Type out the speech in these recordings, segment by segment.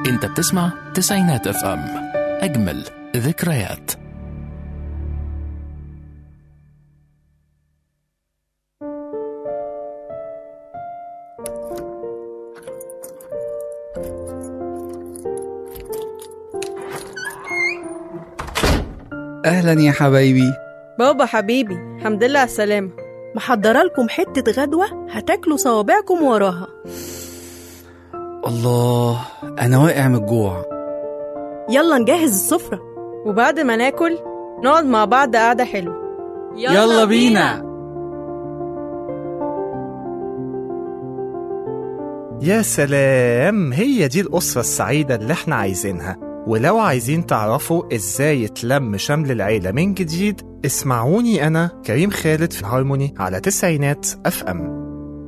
انت بتسمع تسعينات اف ام اجمل ذكريات أهلا يا حبايبي بابا حبيبي الحمد لله على السلامة محضرة لكم حتة غدوة هتاكلوا صوابعكم وراها الله أنا واقع من الجوع يلا نجهز السفرة وبعد ما ناكل نقعد مع بعض قعدة حلوة يلا بينا يا سلام هي دي الأسرة السعيدة اللي احنا عايزينها ولو عايزين تعرفوا ازاي يتلم شمل العيلة من جديد اسمعوني أنا كريم خالد في هارموني على تسعينات أف أم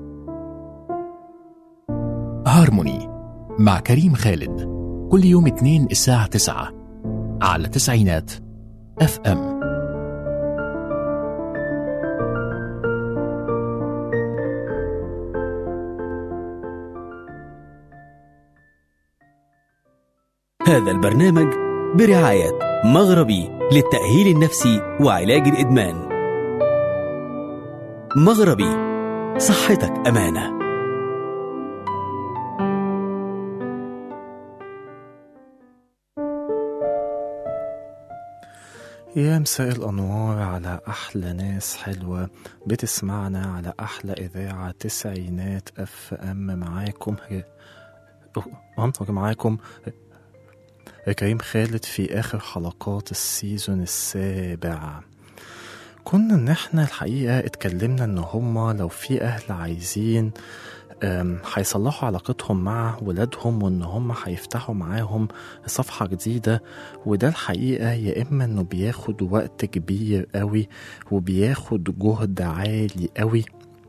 هارموني مع كريم خالد كل يوم اثنين الساعة تسعة على تسعينات اف ام هذا البرنامج برعاية مغربي للتأهيل النفسي وعلاج الإدمان. مغربي صحتك أمانة. يا مساء الأنوار على أحلى ناس حلوة بتسمعنا على أحلى إذاعة تسعينات أف أم معاكم أنطق معاكم كريم خالد في آخر حلقات السيزون السابع كنا إن إحنا الحقيقة اتكلمنا إن هما لو في أهل عايزين أم، هيصلحوا علاقتهم مع ولادهم وإن هما هيفتحوا معاهم صفحة جديدة وده الحقيقة يا إما إنه بياخد وقت كبير قوي وبياخد جهد عالي قوي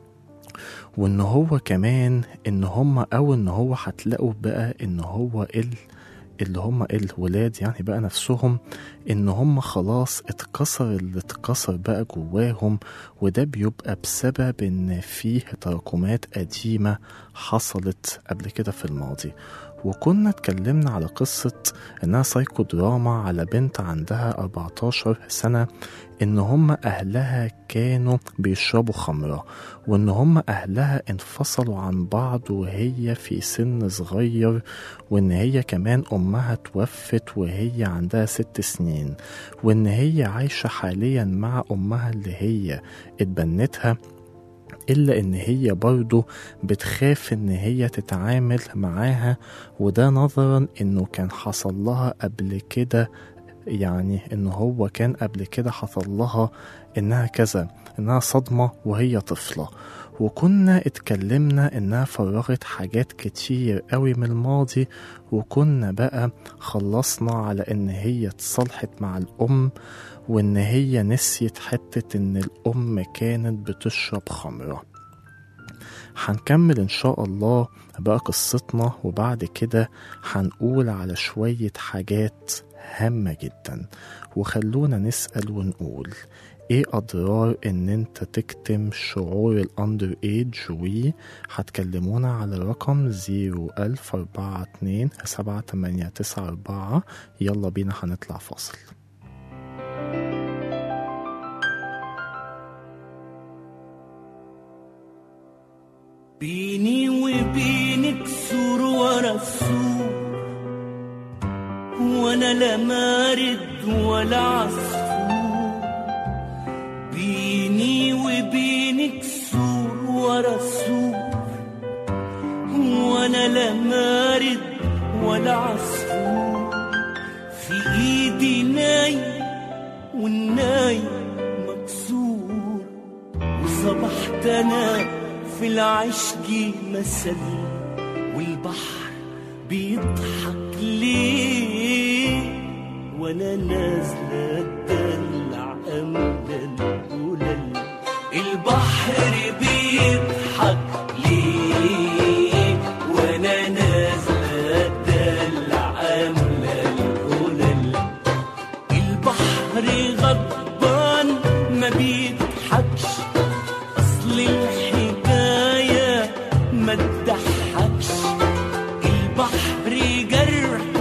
وإن هو كمان إن هما أو إن هو هتلاقوا بقى إن هو ال اللي هم الولاد يعني بقى نفسهم ان هم خلاص اتكسر اللي اتكسر بقى جواهم وده بيبقى بسبب ان فيه تراكمات قديمة حصلت قبل كده في الماضي وكنا اتكلمنا على قصة انها سايكو دراما على بنت عندها 14 سنة ان هم اهلها كانوا بيشربوا خمرة وان هم اهلها انفصلوا عن بعض وهي في سن صغير وان هي كمان امها توفت وهي عندها ست سنين وان هي عايشة حاليا مع امها اللي هي اتبنتها إلا إن هي برضه بتخاف إن هي تتعامل معاها وده نظرا إنه كان حصل لها قبل كده يعني إن هو كان قبل كده حصل لها إنها كذا إنها صدمة وهي طفلة وكنا اتكلمنا إنها فرغت حاجات كتير قوي من الماضي وكنا بقى خلصنا على إن هي اتصالحت مع الأم وإن هي نسيت حتة إن الأم كانت بتشرب خمرة هنكمل إن شاء الله بقى قصتنا وبعد كده هنقول على شوية حاجات هامة جدا وخلونا نسأل ونقول ايه اضرار ان انت تكتم شعور الاندر ايج و هتكلمونا على الرقم 01042 7894 يلا بينا هنطلع فاصل بيني وبينك سور ورا السور وانا لا مارد ولا عصفور بيني وبينك سور ورا السور وانا لا مارد ولا عصفور في ايدي ناي والناي مكسور وصبحت انا في العشق مثل والبحر بيضحك ليه وانا نازله اتدلع امل القلل البحر بيضحك ليه وانا نازله اتدلع امل القلل البحر غضبان ما بيضحكش اصل الحكايه ما تضحكش البحر جرح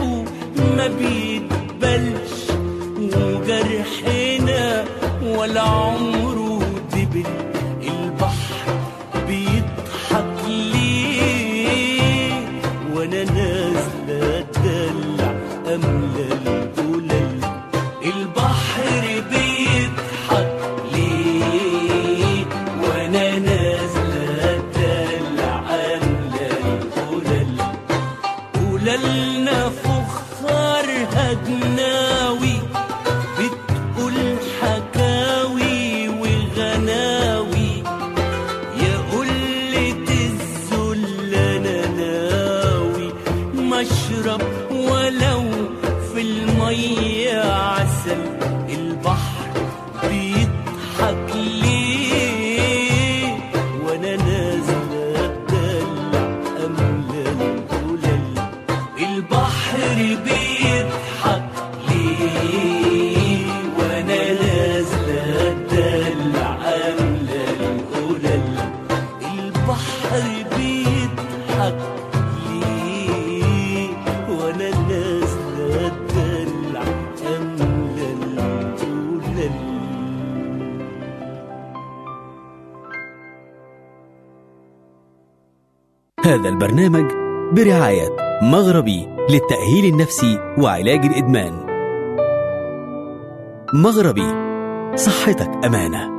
جالنا فخارها جناوي بتقول حكاوي وغناوي يا قلة الذل انا ناوي مشرب ولو في المية عسل البحر بيضحك ليه وانا نازل اتدلع املى القلل البحر بيضحك ليه وانا نازل اتدلع املى القلل البحر بيضحك ليه وانا نازل اتدلع املى القلل هذا البرنامج برعاية مغربي للتأهيل النفسي وعلاج الإدمان مغربي صحتك أمانة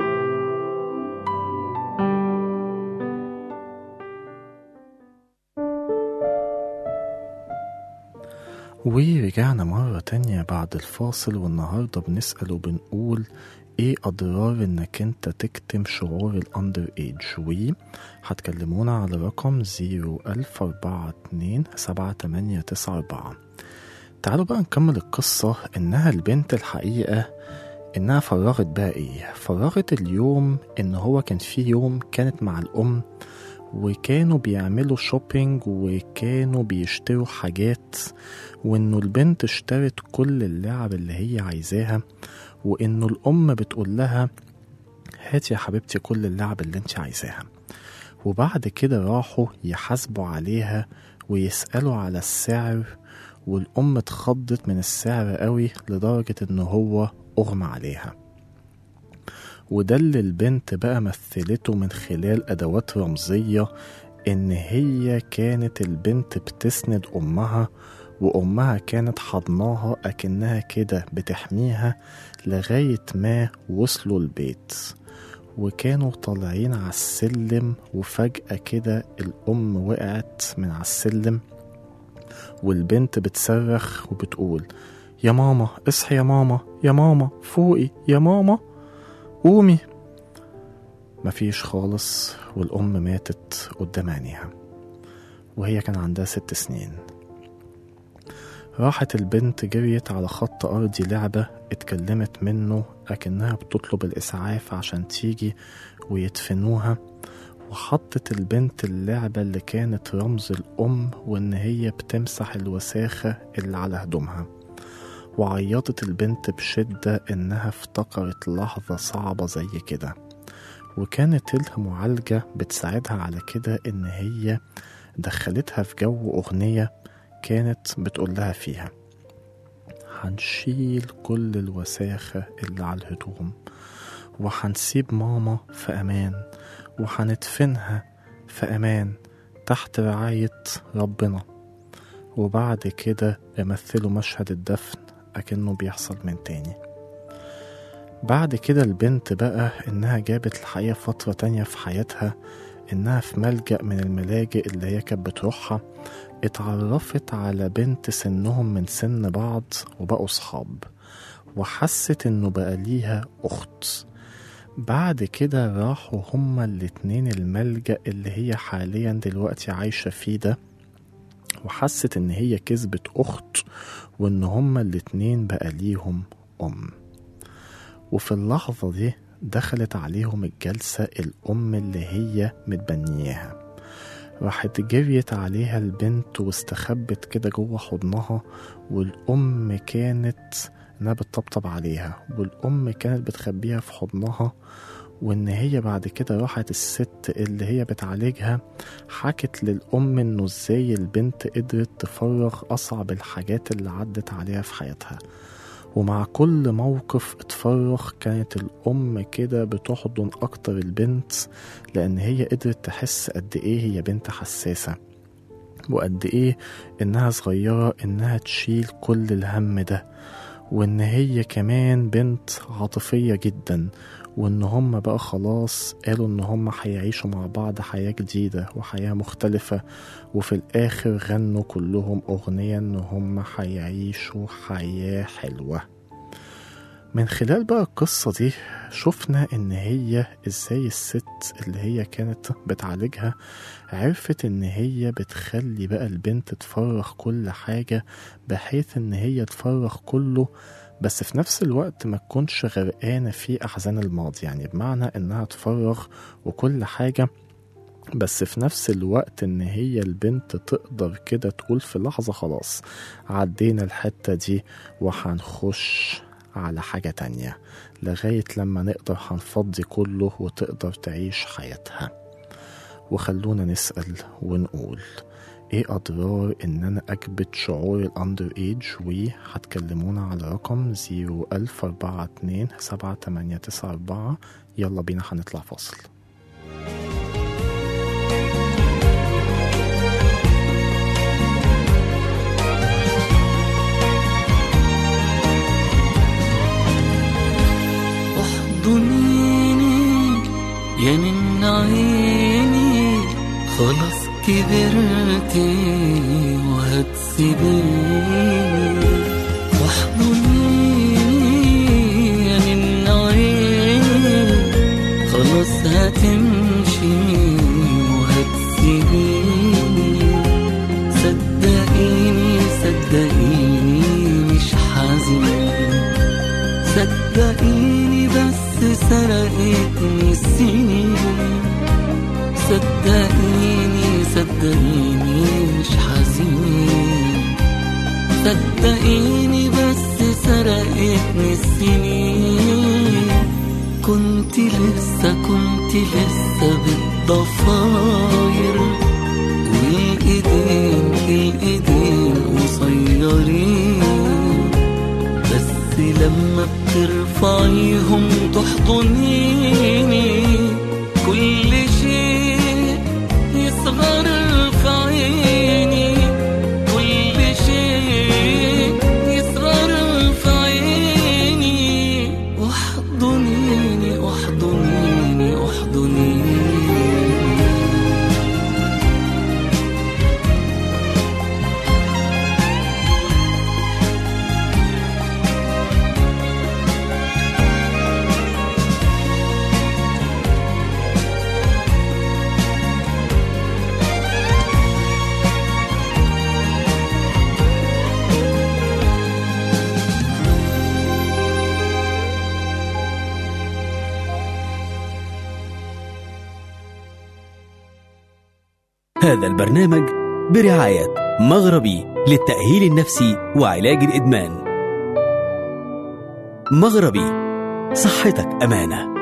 ورجعنا مرة تانية بعد الفاصل والنهاردة بنسأل وبنقول ايه اضرار انك انت تكتم شعور الاندر ايج وهتكلمونا على رقم زيرو الف اربعة اتنين سبعة تمانية تسعة اربعة تعالوا بقى نكمل القصة انها البنت الحقيقة انها فرغت بقى ايه فرغت اليوم ان هو كان في يوم كانت مع الام وكانوا بيعملوا شوبينج وكانوا بيشتروا حاجات وانه البنت اشترت كل اللعب اللي هي عايزاها وانه الام بتقول لها هاتي يا حبيبتي كل اللعب اللي انت عايزاها وبعد كده راحوا يحاسبوا عليها ويسألوا على السعر والأم اتخضت من السعر قوي لدرجة إن هو أغمى عليها وده اللي البنت بقى مثلته من خلال أدوات رمزية إن هي كانت البنت بتسند أمها وأمها كانت حضناها أكنها كده بتحميها لغاية ما وصلوا البيت وكانوا طالعين على السلم وفجأة كده الأم وقعت من على السلم والبنت بتصرخ وبتقول يا ماما اصحي يا ماما يا ماما فوقي يا ماما قومي مفيش خالص والأم ماتت قدام عينيها وهي كان عندها ست سنين راحت البنت جريت على خط أرضي لعبة اتكلمت منه أكنها بتطلب الإسعاف عشان تيجي ويدفنوها وحطت البنت اللعبة اللي كانت رمز الأم وإن هي بتمسح الوساخة اللي على هدومها وعيطت البنت بشدة إنها افتكرت لحظة صعبة زي كده وكانت لها معالجة بتساعدها على كده إن هي دخلتها في جو أغنية كانت بتقول لها فيها هنشيل كل الوساخة اللي على الهدوم وهنسيب ماما في أمان وهندفنها في أمان تحت رعاية ربنا وبعد كده يمثلوا مشهد الدفن أكنه بيحصل من تاني بعد كده البنت بقى إنها جابت الحقيقة فترة تانية في حياتها إنها في ملجأ من الملاجئ اللي هي كانت بتروحها اتعرفت على بنت سنهم من سن بعض وبقوا صحاب وحست إنه بقى ليها أخت بعد كده راحوا هما الاتنين الملجأ اللي هي حاليا دلوقتي عايشة فيه ده وحست إن هي كسبت أخت وإن هما الاتنين بقى ليهم أم وفي اللحظة دي دخلت عليهم الجلسة الأم اللي هي متبنياها راحت جريت عليها البنت واستخبت كده جوه حضنها والأم كانت إنها بتطبطب عليها والأم كانت بتخبيها في حضنها وإن هي بعد كده راحت الست اللي هي بتعالجها حكت للأم إنه إزاي البنت قدرت تفرغ أصعب الحاجات اللي عدت عليها في حياتها ومع كل موقف اتفرغ كانت الأم كده بتحضن أكتر البنت لأن هي قدرت تحس قد إيه هي بنت حساسة وقد إيه إنها صغيرة إنها تشيل كل الهم ده وإن هي كمان بنت عاطفية جدا وإن هم بقى خلاص قالوا إن هم هيعيشوا مع بعض حياة جديدة وحياة مختلفة وفي الآخر غنوا كلهم أغنية إن هم هيعيشوا حياة حلوة من خلال بقى القصة دي شفنا إن هي إزاي الست اللي هي كانت بتعالجها عرفت إن هي بتخلي بقى البنت تفرغ كل حاجة بحيث إن هي تفرغ كله بس في نفس الوقت ما تكونش غرقانة في أحزان الماضي يعني بمعنى إنها تفرغ وكل حاجة بس في نفس الوقت إن هي البنت تقدر كده تقول في لحظة خلاص عدينا الحتة دي وهنخش على حاجة تانية لغاية لما نقدر هنفضي كله وتقدر تعيش حياتها وخلونا نسأل ونقول ايه اضرار ان انا اكبت شعور الاندر ايج وهتكلمونا على رقم 01042 7894 يلا بينا هنطلع فاصل احضنيني يا من عيني خلاص كبرتي وهتسيبيني واحضنيني يا من عيني خلاص هتمشي وهتسيبيني صدقيني صدقيني مش حزين صدقيني بس سرقتني السنين صدقيني صدقيني مش حزين صدقيني بس سرقتني السنين كنت لسه كنت لسه بالضفاير والايدين الايدين قصيرين بس لما بترفعيهم تحضنيني كل شيء يصغر في عيني كل شيء يصغر في عيني احضنيني احضنيني احضنيني هذا البرنامج برعاية مغربي للتأهيل النفسي وعلاج الإدمان مغربي صحتك أمانة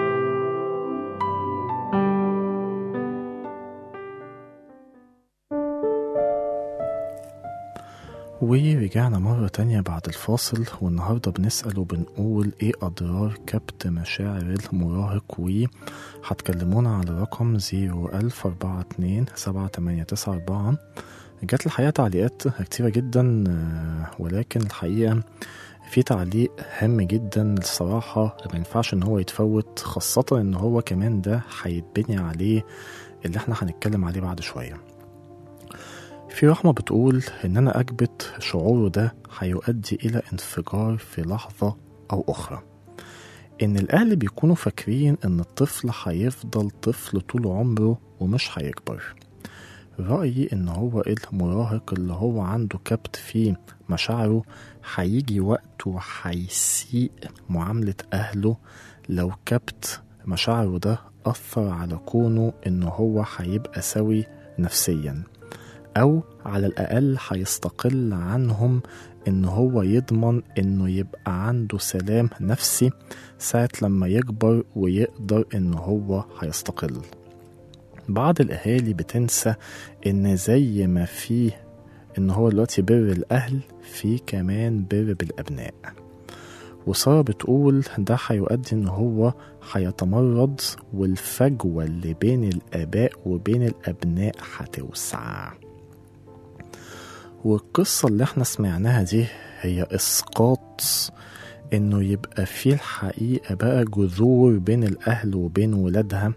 ورجعنا مرة تانية بعد الفاصل والنهاردة بنسأل وبنقول ايه أضرار كبت مشاعر المراهق وهتكلمونا على رقم 01042 7894 جات الحقيقة تعليقات كتيرة جدا آه، ولكن الحقيقة في تعليق هام جدا الصراحة ما ينفعش ان هو يتفوت خاصة ان هو كمان ده هيتبني عليه اللي احنا هنتكلم عليه بعد شوية في رحمة بتقول إن أنا أكبت شعوره ده هيؤدي إلى انفجار في لحظة أو أخرى إن الأهل بيكونوا فاكرين إن الطفل هيفضل طفل طول عمره ومش هيكبر رأيي إن هو المراهق اللي هو عنده كبت في مشاعره هيجي وقت وهيسيء معاملة أهله لو كبت مشاعره ده أثر على كونه إن هو هيبقى سوي نفسياً أو على الأقل هيستقل عنهم إن هو يضمن إنه يبقى عنده سلام نفسي ساعة لما يكبر ويقدر إن هو هيستقل بعض الأهالي بتنسى إن زي ما فيه إن هو دلوقتي بر الأهل في كمان بر بالأبناء وسارة بتقول ده هيؤدي إن هو هيتمرد والفجوة اللي بين الآباء وبين الأبناء هتوسع والقصة اللي احنا سمعناها دي هي إسقاط إنه يبقى في الحقيقة بقى جذور بين الأهل وبين ولادها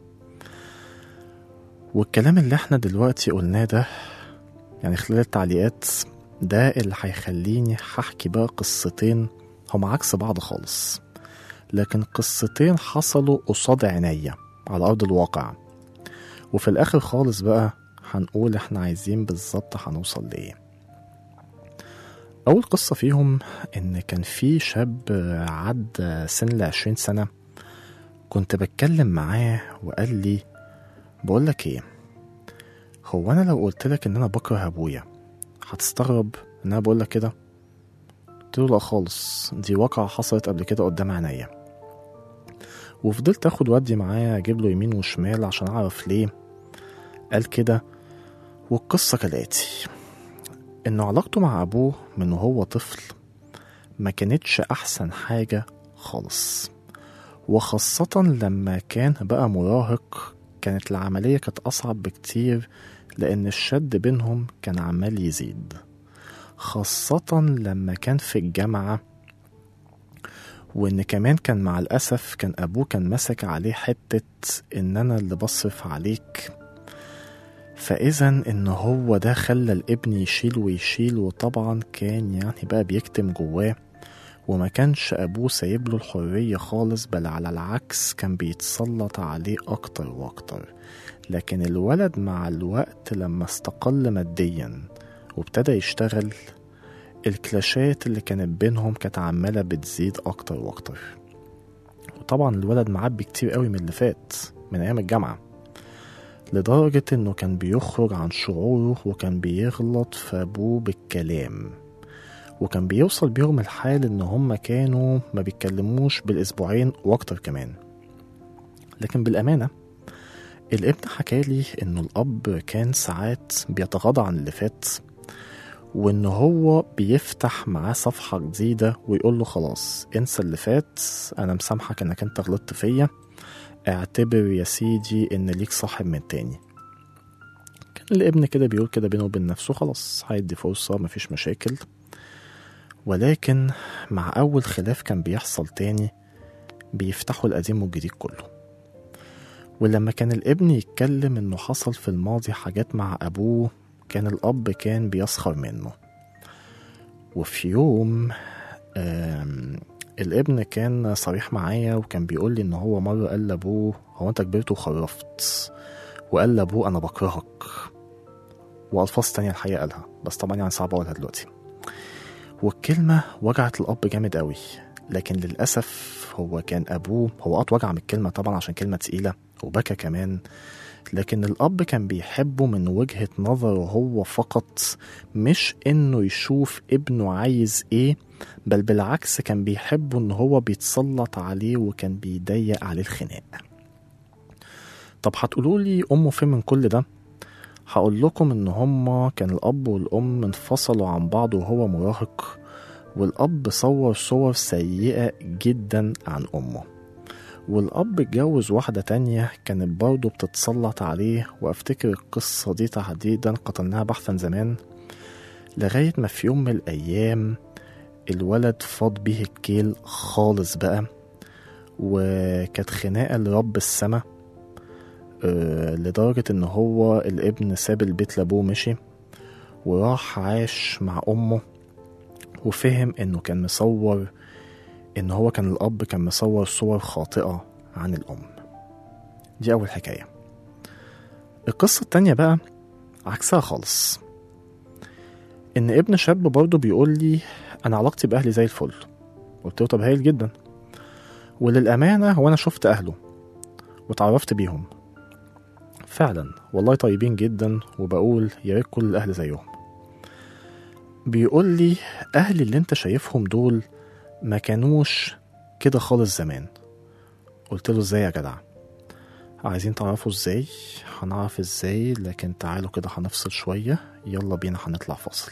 والكلام اللي احنا دلوقتي قلناه ده يعني خلال التعليقات ده اللي هيخليني هحكي بقى قصتين هما عكس بعض خالص لكن قصتين حصلوا قصاد عينيا على أرض الواقع وفي الآخر خالص بقى هنقول احنا عايزين بالظبط هنوصل لإيه أول قصة فيهم إن كان في شاب عدى سن العشرين سنة كنت بتكلم معاه وقال لي بقولك إيه هو أنا لو قلتلك إن أنا بكره أبويا هتستغرب إن أنا بقولك كده قلت له لا خالص دي واقعة حصلت قبل كده قدام عينيا وفضلت اخد ودي معاه اجيب له يمين وشمال عشان اعرف ليه قال كده والقصة كالآتي إنه علاقته مع أبوه من وهو طفل ما كانتش أحسن حاجة خالص وخاصة لما كان بقى مراهق كانت العملية كانت أصعب بكتير لأن الشد بينهم كان عمال يزيد خاصة لما كان في الجامعة وإن كمان كان مع الأسف كان أبوه كان مسك عليه حتة إن أنا اللي بصرف عليك فإذا إن هو ده خلى الابن يشيل ويشيل وطبعا كان يعني بقى بيكتم جواه وما كانش أبوه سايب له الحرية خالص بل على العكس كان بيتسلط عليه أكتر وأكتر لكن الولد مع الوقت لما استقل ماديا وابتدى يشتغل الكلاشات اللي كانت بينهم كانت عمالة بتزيد أكتر وأكتر وطبعا الولد معبي كتير قوي من اللي فات من أيام الجامعة لدرجة إنه كان بيخرج عن شعوره وكان بيغلط في أبوه بالكلام وكان بيوصل بيهم الحال إن هما كانوا ما بيتكلموش بالأسبوعين وأكتر كمان لكن بالأمانة الابن حكالي إنه الأب كان ساعات بيتغاضى عن اللي فات وإن هو بيفتح معاه صفحة جديدة ويقول له خلاص انسى اللي فات أنا مسامحك إنك أنت غلطت فيا اعتبر يا سيدي إن ليك صاحب من تاني كان الابن كده بيقول كده بينه وبين نفسه خلاص هيدي فرصة مفيش مشاكل ولكن مع أول خلاف كان بيحصل تاني بيفتحوا القديم والجديد كله ولما كان الابن يتكلم إنه حصل في الماضي حاجات مع أبوه كان الأب كان بيسخر منه وفي يوم آم، الابن كان صريح معايا وكان بيقول لي إن هو مرة قال لأبوه هو أنت كبرت وخرفت وقال لأبوه أنا بكرهك وألفاظ تانية الحقيقة قالها بس طبعا يعني صعب أقولها دلوقتي والكلمة وجعت الأب جامد قوي لكن للأسف هو كان أبوه هو قط وجع من الكلمة طبعا عشان كلمة تقيلة وبكى كمان لكن الأب كان بيحبه من وجهة نظره هو فقط مش إنه يشوف ابنه عايز إيه بل بالعكس كان بيحبه إن هو بيتسلط عليه وكان بيضيق عليه الخناق طب هتقولوا لي أمه فين من كل ده؟ هقول لكم إن هما كان الأب والأم انفصلوا عن بعض وهو مراهق والأب صور صور سيئة جدا عن أمه والأب اتجوز واحدة تانية كانت برضه بتتسلط عليه وأفتكر القصة دي تحديدا قتلناها بحثا زمان لغاية ما في يوم من الأيام الولد فاض بيه الكيل خالص بقى وكانت خناقة لرب السما آه، لدرجة إن هو الابن ساب البيت لأبوه مشي وراح عاش مع أمه وفهم إنه كان مصور إن هو كان الأب كان مصور صور خاطئة عن الأم دي أول حكاية القصة التانية بقى عكسها خالص إن ابن شاب برضه بيقول لي أنا علاقتي بأهلي زي الفل قلت له طب هايل جدا وللأمانة هو أنا شفت أهله واتعرفت بيهم فعلا والله طيبين جدا وبقول يا ريت كل الأهل زيهم بيقول لي أهلي اللي أنت شايفهم دول ما كانوش كده خالص زمان قلت له ازاي يا جدع عايزين تعرفوا ازاي هنعرف ازاي لكن تعالوا كده هنفصل شوية يلا بينا هنطلع فاصل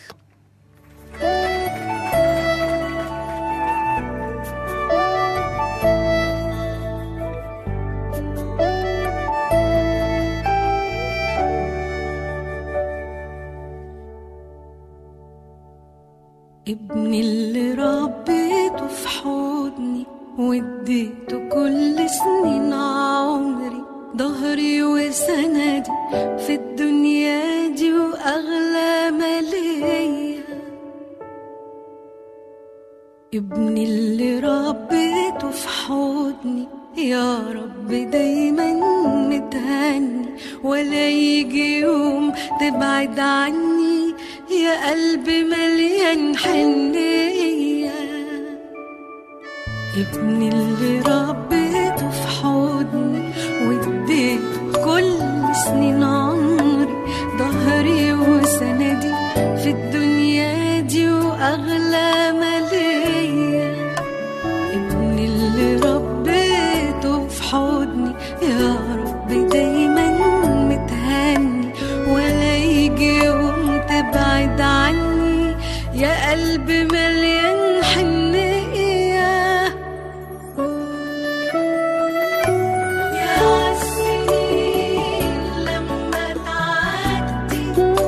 ابني اللي ربيته في حضني واديته كل سنين عمري ظهري وسندي في الدنيا دي واغلى ما ليا ابني اللي ربيته في حضني يا رب دايما متهني ولا يجي يوم تبعد عني يا قلبي مليان حنية ابني اللي ربيته في حضني واديت كل سنين عمري ظهري وسندي في الدنيا دي واغلى ما ليا ابني اللي ربيته في حضني يا رب دايما متهني ولا يجي يوم تبعد عني يا قلبي مليان حنية يا عالسنين لما تعدي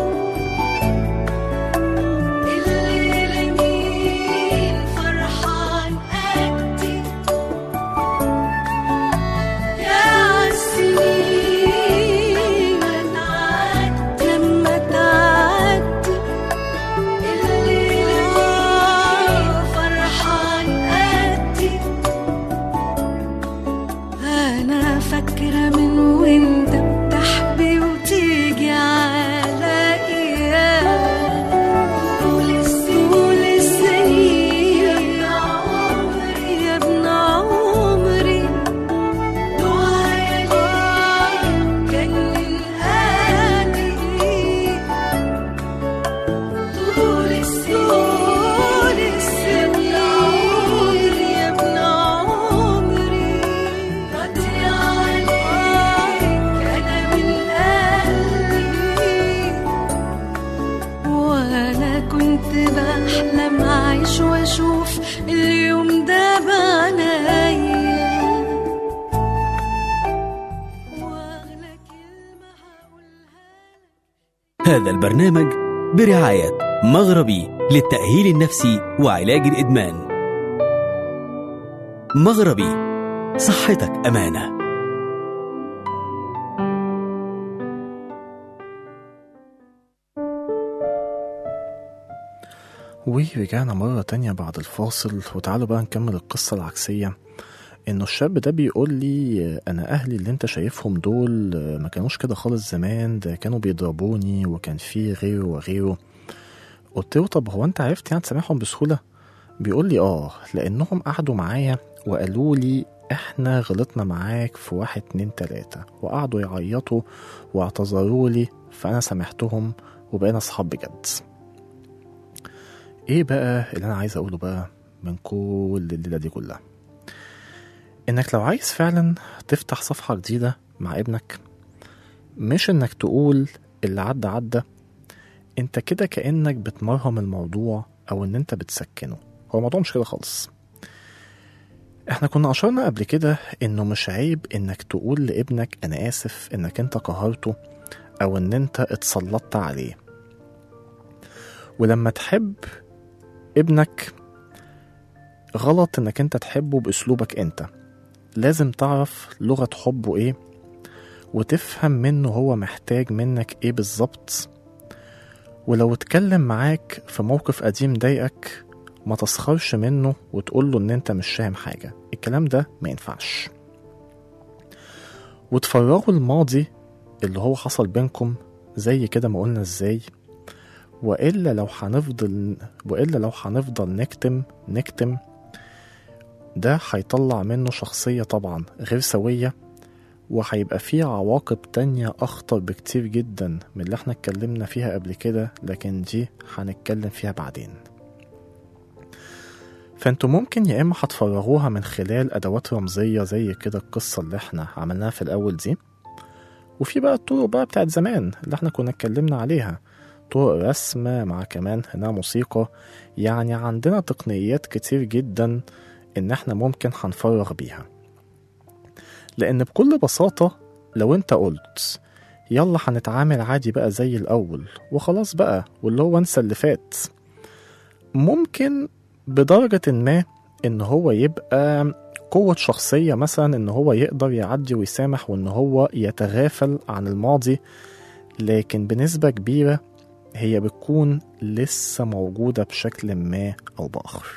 الليلة مين فرحان قدي يا عالسنين لما تعدي الليلة مين فرحان قدي أنا فاكرة من وانت بتحبي وتيجي على إيام طول السنين السنين يا عمري يا ابن عمري دعايا ليك كان من قلبي طول السنين السنين يا ابن عمري راضي عليك أنا من قلبي وأنا كنت بحلم أعيش وأشوف اليوم ده بعينيا وأغلى كلمة هقولها هذا البرنامج برعاية مغربي للتأهيل النفسي وعلاج الإدمان مغربي صحتك أمانة ورجعنا مرة تانية بعد الفاصل وتعالوا بقى نكمل القصة العكسية إنه الشاب ده بيقول لي أنا أهلي اللي أنت شايفهم دول ما كانوش كده خالص زمان ده كانوا بيضربوني وكان في غيره وغيره قلت له طب هو أنت عرفت يعني تسامحهم بسهولة؟ بيقول لي آه لأنهم قعدوا معايا وقالوا لي إحنا غلطنا معاك في واحد اتنين تلاتة وقعدوا يعيطوا واعتذروا لي فأنا سامحتهم وبقينا أصحاب بجد ايه بقى اللي انا عايز اقوله بقى من كل الليله دي كلها انك لو عايز فعلا تفتح صفحه جديده مع ابنك مش انك تقول اللي عدى عدى انت كده كانك بتمرهم الموضوع او ان انت بتسكنه هو الموضوع مش كده خالص احنا كنا اشرنا قبل كده انه مش عيب انك تقول لابنك انا اسف انك انت قهرته او ان انت اتسلطت عليه ولما تحب ابنك غلط انك انت تحبه باسلوبك انت لازم تعرف لغة حبه ايه وتفهم منه هو محتاج منك ايه بالظبط ولو اتكلم معاك في موقف قديم ضايقك ما تسخرش منه وتقول له ان انت مش فاهم حاجة الكلام ده ما ينفعش وتفرغوا الماضي اللي هو حصل بينكم زي كده ما قلنا ازاي والا لو هنفضل والا لو هنفضل نكتم نكتم ده هيطلع منه شخصية طبعا غير سوية وهيبقى فيه عواقب تانية أخطر بكتير جدا من اللي احنا اتكلمنا فيها قبل كده لكن دي هنتكلم فيها بعدين فانتوا ممكن يا إما هتفرغوها من خلال أدوات رمزية زي كده القصة اللي احنا عملناها في الأول دي وفي بقى الطرق بقى بتاعت زمان اللي احنا كنا اتكلمنا عليها طرق رسم مع كمان هنا موسيقى يعني عندنا تقنيات كتير جدا ان احنا ممكن هنفرغ بيها لان بكل بساطة لو انت قلت يلا هنتعامل عادي بقى زي الاول وخلاص بقى واللي هو انسى اللي فات ممكن بدرجة ما إن هو يبقى قوة شخصية مثلا إن هو يقدر يعدي ويسامح وإن هو يتغافل عن الماضي لكن بنسبة كبيرة هي بتكون لسه موجودة بشكل ما أو بآخر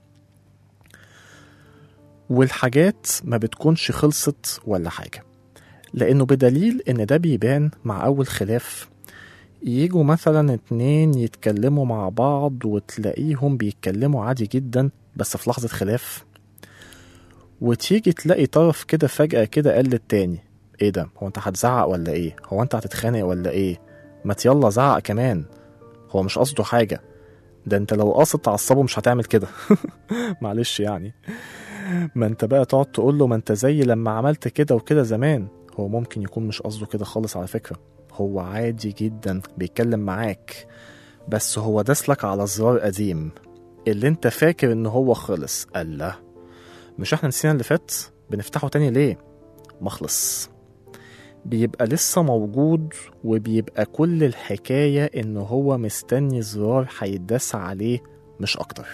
والحاجات ما بتكونش خلصت ولا حاجة لأنه بدليل إن ده بيبان مع أول خلاف يجوا مثلا اتنين يتكلموا مع بعض وتلاقيهم بيتكلموا عادي جدا بس في لحظة خلاف وتيجي تلاقي طرف كده فجأة كده قال للتاني ايه ده هو انت هتزعق ولا ايه هو انت هتتخانق ولا ايه ما يلا زعق كمان هو مش قصده حاجة ده انت لو قاصد تعصبه مش هتعمل كده معلش يعني ما انت بقى تقعد تقول له ما انت زي لما عملت كده وكده زمان هو ممكن يكون مش قصده كده خالص على فكرة هو عادي جدا بيتكلم معاك بس هو داسلك على زرار قديم اللي انت فاكر ان هو خلص الله مش احنا نسينا اللي فات بنفتحه تاني ليه مخلص بيبقى لسه موجود وبيبقى كل الحكاية ان هو مستني زرار هيداس عليه مش اكتر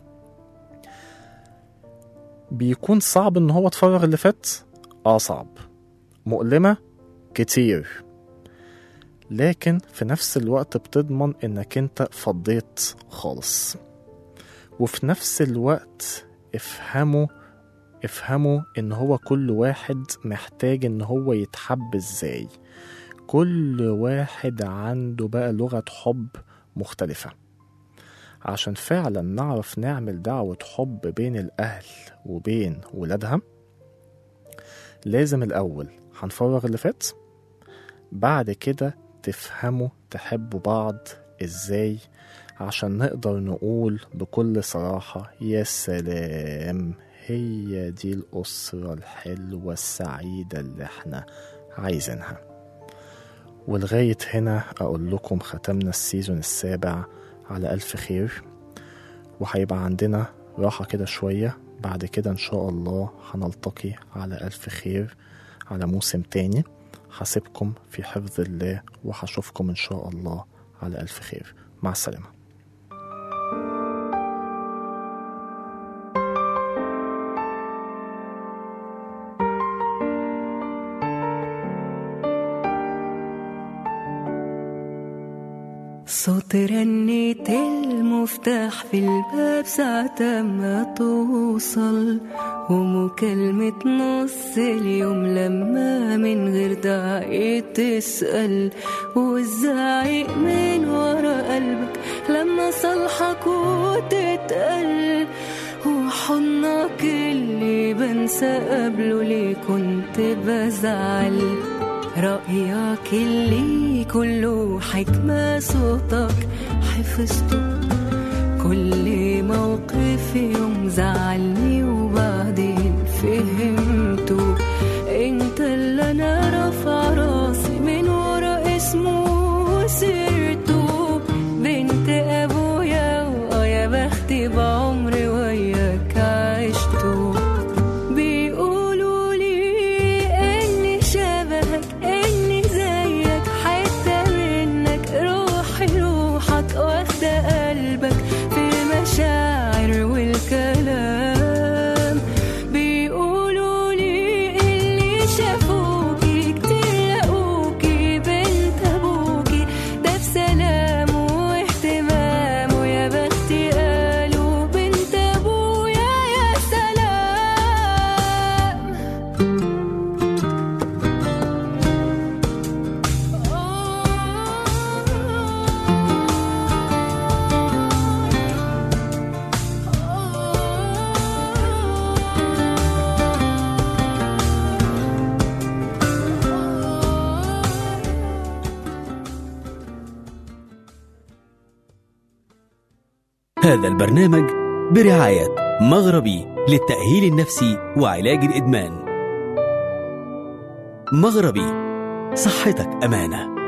بيكون صعب ان هو تفرغ اللي فات اه صعب مؤلمة كتير لكن في نفس الوقت بتضمن انك انت فضيت خالص وفي نفس الوقت افهموا افهموا ان هو كل واحد محتاج ان هو يتحب ازاي كل واحد عنده بقى لغة حب مختلفة عشان فعلا نعرف نعمل دعوة حب بين الأهل وبين ولادها لازم الأول هنفرغ اللي فات بعد كده تفهموا تحبوا بعض ازاي عشان نقدر نقول بكل صراحة يا سلام هي دي الأسرة الحلوة السعيدة اللي احنا عايزينها ولغاية هنا أقول لكم ختمنا السيزون السابع على ألف خير وهيبقى عندنا راحة كده شوية بعد كده إن شاء الله هنلتقي على ألف خير على موسم تاني هسيبكم في حفظ الله وهشوفكم إن شاء الله على ألف خير مع السلامة صوت رنة المفتاح في الباب ساعة ما توصل ومكالمة نص اليوم لما من غير داعي تسأل والزعيق من ورا قلبك لما صالحك وتتقل وحضنك اللي بنسى قبله ليه كنت بزعل رأيك اللي كله حكمة صوتك حفظته كل موقف يوم زعلني وبعدين فهمته انت اللي انا رافع راسي من ورا اسمه وسيرته بنت ابويا واه يا بختي بعمري وياك عشته بيقولوا لي اني شبهك اني زيك حتة منك روحي روحك واخدة قلبك في المشاعر والكلام بيقولوا لي اللي شافوكي كتير لقوكي بنت ابوكي ده بسلام واهتمام ويا بختي قالوا بنت ابويا يا سلام هذا البرنامج برعاية مغربي للتأهيل النفسي وعلاج الإدمان مغربي صحتك أمانة